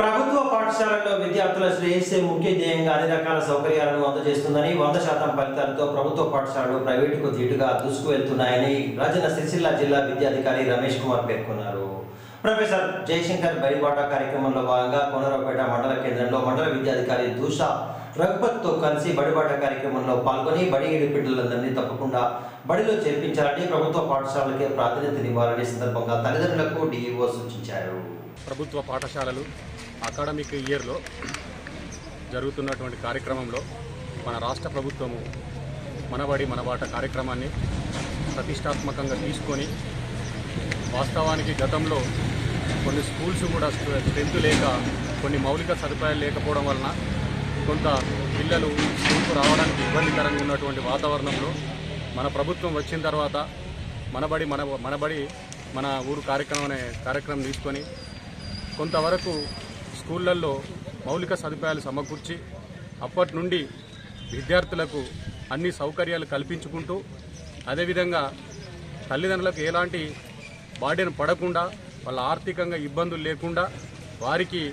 ప్రభుత్వ పాఠశాలల్లో విద్యార్థుల శ్రేయస్సే ముఖ్య ధ్యేయంగా అన్ని రకాల సౌకర్యాలను అందజేస్తుందని వంద శాతం ఫలితాలతో ప్రభుత్వ పాఠశాలలు ప్రైవేటుకు ధీటుగా దూసుకు వెళ్తున్నాయని రాజన్న సిరిసిల్ల జిల్లా విద్యాధికారి రమేష్ కుమార్ పేర్కొన్నారు ప్రొఫెసర్ జయశంకర్ బరిబాట కార్యక్రమంలో భాగంగా కోనరావుపేట మండల కేంద్రంలో మండల విద్యాధికారి దూషా రఘుపత్తో కలిసి బడిబాట కార్యక్రమంలో పాల్గొని బడి ఏడు బిడ్డలందరినీ తప్పకుండా బడిలో చేర్పించాలని ప్రభుత్వ పాఠశాలలకే ప్రాధాన్యతనివ్వాలని సందర్భంగా తల్లిదండ్రులకు డీఈఓ సూచించారు ప్రభుత్వ పాఠశాలలు అకాడమిక్ ఇయర్లో జరుగుతున్నటువంటి కార్యక్రమంలో మన రాష్ట్ర ప్రభుత్వము మనబడి మనబాట కార్యక్రమాన్ని ప్రతిష్టాత్మకంగా తీసుకొని వాస్తవానికి గతంలో కొన్ని స్కూల్స్ కూడా స్ట్రెంత్ లేక కొన్ని మౌలిక సదుపాయాలు లేకపోవడం వలన కొంత పిల్లలు స్కూల్కు రావడానికి ఇబ్బందికరంగా ఉన్నటువంటి వాతావరణంలో మన ప్రభుత్వం వచ్చిన తర్వాత మనబడి మన మనబడి మన ఊరు కార్యక్రమం అనే కార్యక్రమం తీసుకొని కొంతవరకు స్కూళ్ళల్లో మౌలిక సదుపాయాలు సమకూర్చి అప్పటి నుండి విద్యార్థులకు అన్ని సౌకర్యాలు కల్పించుకుంటూ అదేవిధంగా తల్లిదండ్రులకు ఎలాంటి బాధ్యత పడకుండా వాళ్ళ ఆర్థికంగా ఇబ్బందులు లేకుండా వారికి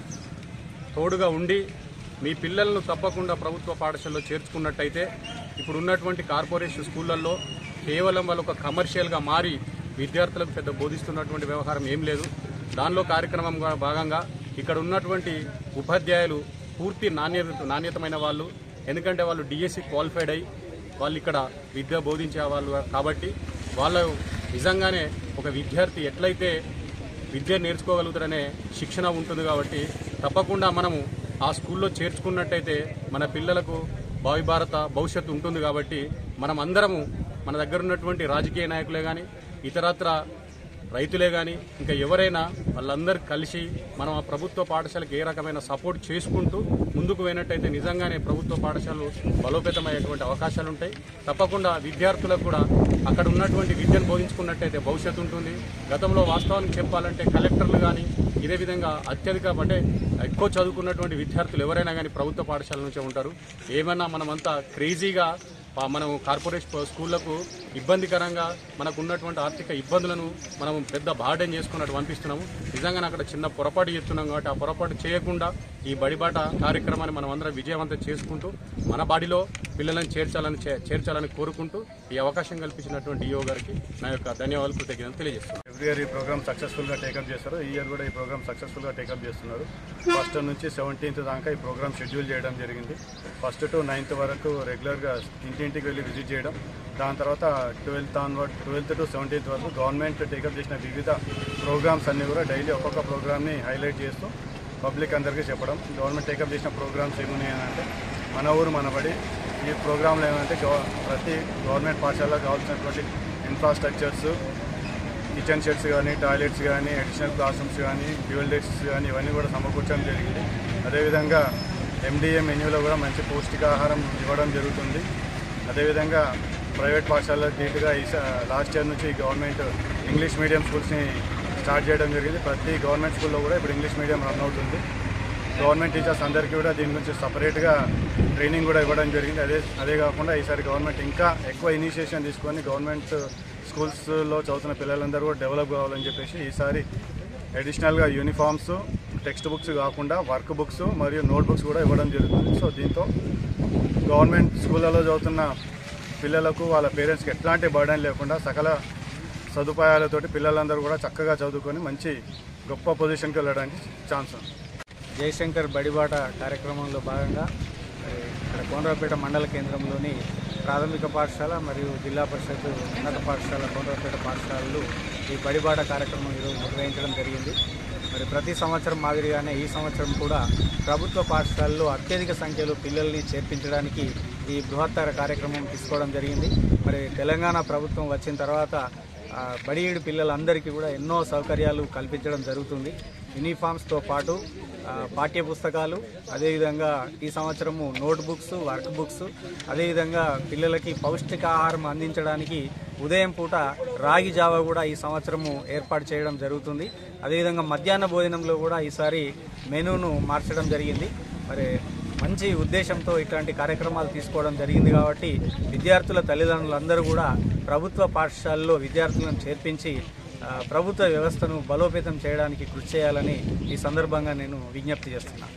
తోడుగా ఉండి మీ పిల్లలను తప్పకుండా ప్రభుత్వ పాఠశాలలో చేర్చుకున్నట్టయితే ఇప్పుడు ఉన్నటువంటి కార్పొరేషన్ స్కూళ్ళల్లో కేవలం వాళ్ళు ఒక కమర్షియల్గా మారి విద్యార్థులకు పెద్ద బోధిస్తున్నటువంటి వ్యవహారం ఏం లేదు దానిలో కార్యక్రమంగా భాగంగా ఇక్కడ ఉన్నటువంటి ఉపాధ్యాయులు పూర్తి నాణ్యత నాణ్యతమైన వాళ్ళు ఎందుకంటే వాళ్ళు డిఎస్సి క్వాలిఫైడ్ అయి వాళ్ళు ఇక్కడ విద్య బోధించే వాళ్ళు కాబట్టి వాళ్ళు నిజంగానే ఒక విద్యార్థి ఎట్లయితే విద్య నేర్చుకోగలుగుతారనే శిక్షణ ఉంటుంది కాబట్టి తప్పకుండా మనము ఆ స్కూల్లో చేర్చుకున్నట్టయితే మన పిల్లలకు భావి భారత భవిష్యత్తు ఉంటుంది కాబట్టి మనం అందరము మన దగ్గర ఉన్నటువంటి రాజకీయ నాయకులే కానీ ఇతరత్ర రైతులే కానీ ఇంకా ఎవరైనా వాళ్ళందరూ కలిసి మనం ఆ ప్రభుత్వ పాఠశాలకు ఏ రకమైన సపోర్ట్ చేసుకుంటూ ముందుకు పోయినట్టయితే నిజంగానే ప్రభుత్వ పాఠశాలలు బలోపేతమయ్యేటువంటి అవకాశాలు ఉంటాయి తప్పకుండా విద్యార్థులకు కూడా అక్కడ ఉన్నటువంటి విద్యను బోధించుకున్నట్టయితే భవిష్యత్తు ఉంటుంది గతంలో వాస్తవానికి చెప్పాలంటే కలెక్టర్లు కానీ ఇదే విధంగా అత్యధిక అంటే ఎక్కువ చదువుకున్నటువంటి విద్యార్థులు ఎవరైనా కానీ ప్రభుత్వ పాఠశాల నుంచే ఉంటారు ఏమన్నా మనమంతా క్రేజీగా పా- మనం కార్పొరేట్ స్కూ- స్కూళ్లకు ఇబ్బందికరంగా మనకు ఉన్నటువంటి ఆర్థిక ఇబ్బందులను మనం పెద్ద బార్డెన్ చేసుకున్నట్టు పంపిస్తున్నాము నిజంగా అక్కడ చిన్న పొరపాటు చేస్తున్నాం కాబట్టి ఆ పొరపాటు చేయకుండా ఈ బడిబాట కార్యక్రమాన్ని మనం అందరం విజయవంతం చేసుకుంటూ మన బాడిలో పిల్లలను చేర్చాలని చే- చేర్చాలని కోరుకుంటూ ఈ అవకాశం కల్పించినటువంటి డిఓ గారికి నా యొక్క ధన్యవాదాలు కృతజ్ఞతలు తెలియజేస్తున్నాను ఎవ్రీ ఇయర్ ఈ ప్రోగ్రామ్ సక్సెస్ఫుల్గా టేకప్ చేస్తారు ఈ ఇయర్ కూడా ఈ ప్రోగ్రామ్ సక్సెస్ఫుల్గా టేకప్ చేస్తున్నారు ఫస్ట్ నుంచి సెవెంటీన్త్ దాకా ఈ ప్రోగ్రామ్ షెడ్యూల్ చేయడం జరిగింది ఫస్ట్ టు నైన్త్ వరకు రెగ్యులర్గా ఇంటింటికి వెళ్ళి విజిట్ చేయడం దాని తర్వాత twelfth onward twelfth to seventeenth వరకు గవర్నమెంట్ టేకప్ చేసిన వివిధ ప్రోగ్రామ్స్ అన్నీ కూడా డైలీ ఒక్కొక్క ప్రోగ్రామ్ని హైలైట్ చేస్తూ పబ్లిక్ అందరికీ చెప్పడం గవర్నమెంట్ టేకప్ చేసిన ప్రోగ్రామ్స్ ఏమున్నాయి అని అంటే మన ఊరు మనబడి ఈ ప్రోగ్రాంలో ఏమంటే గవ- ప్రతి గవర్నమెంట్ పాఠశాలలో కావాల్సినటువంటి ఇన్ఫ్రాస్ట్రక్చర్స్ కిచెన్ షెడ్స్ కానీ టాయిలెట్స్ కానీ అడిషనల్ క్లాస్ రూమ్స్ కానీ డ్యూయల్ డెస్క్స్ కానీ ఇవన్నీ కూడా సమకూర్చడం జరిగింది అదేవిధంగా ఎండిఏ మెన్యూలో కూడా మంచి పౌష్టికాహారం ఇవ్వడం జరుగుతుంది అదేవిధంగా ప్రైవేట్ పాఠశాలలో ధీటుగా ఈ లాస్ట్ ఇయర్ నుంచి గవర్నమెంట్ ఇంగ్లీష్ మీడియం స్కూల్స్ని స్టార్ట్ చేయడం జరిగింది ప్రతి గవర్నమెంట్ స్కూల్లో కూడా ఇప్పుడు ఇంగ్లీష్ మీడియం రన్ అవుతుంది గవర్నమెంట్ టీచర్స్ అందరికీ కూడా దీని గురించి సపరేట్గా ట్రైనింగ్ కూడా ఇవ్వడం జరిగింది అదే అదే కాకుండా ఈసారి గవర్నమెంట్ ఇంకా ఎక్కువ ఇనిషియేషన్ తీసుకొని గవర్నమెంట్ స్కూల్స్లో చదువుతున్న పిల్లలందరూ కూడా డెవలప్ కావాలని చెప్పేసి ఈసారి అడిషనల్గా యూనిఫామ్స్ టెక్స్ట్ బుక్స్ కాకుండా వర్క్ బుక్స్ మరియు నోట్ బుక్స్ కూడా ఇవ్వడం జరుగుతుంది సో దీంతో గవర్నమెంట్ స్కూళ్ళలో చదువుతున్న పిల్లలకు వాళ్ళ పేరెంట్స్కి ఎట్లాంటి బర్డన్ లేకుండా సకల సదుపాయాలతోటి పిల్లలందరూ కూడా చక్కగా చదువుకొని మంచి గొప్ప పొజిషన్కి వెళ్ళడానికి ఛాన్స్ ఉంది జయశంకర్ బడిబాట కార్యక్రమంలో భాగంగా మరి ఇక్కడ కోనరావుపేట మండల కేంద్రంలోని ప్రాథమిక పాఠశాల మరియు జిల్లా పరిషత్ ఉన్నత పాఠశాల కోనరావుపేట పాఠశాలలు ఈ బడిబాట కార్యక్రమం ఈరోజు నిర్వహించడం జరిగింది మరి ప్రతి సంవత్సరం మాదిరిగానే ఈ సంవత్సరం కూడా ప్రభుత్వ పాఠశాలలో అత్యధిక సంఖ్యలో పిల్లల్ని చేర్పించడానికి ఈ బృహత్తర కార్యక్రమం తీసుకోవడం జరిగింది మరి తెలంగాణ ప్రభుత్వం వచ్చిన తర్వాత ఆ, బడియేడు పిల్లలందరికీ కూడా ఎన్నో సౌకర్యాలు కల్పించడం జరుగుతుంది యూనిఫామ్స్తో పాటు ఆ, పాఠ్య పుస్తకాలు అదేవిధంగా ఈ సంవత్సరము నోట్ బుక్స్ వర్క్ బుక్స్ అదేవిధంగా పిల్లలకి పౌష్టికాహారం అందించడానికి ఉదయం పూట రాగి జావ కూడా ఈ సంవత్సరము ఏర్పాటు చేయడం జరుగుతుంది అదేవిధంగా మధ్యాహ్న భోజనంలో కూడా ఈసారి మెనూను మార్చడం జరిగింది మరి మంచి ఉద్దేశంతో ఇట్లాంటి కార్యక్రమాలు తీసుకోవడం జరిగింది కాబట్టి విద్యార్థుల తల్లిదండ్రులందరూ కూడా ప్రభుత్వ పాఠశాలలో విద్యార్థులను చేర్పించి ఆ, ప్రభుత్వ వ్యవస్థను బలోపేతం చేయడానికి కృషి చేయాలని ఈ సందర్భంగా నేను విజ్ఞప్తి చేస్తున్నాను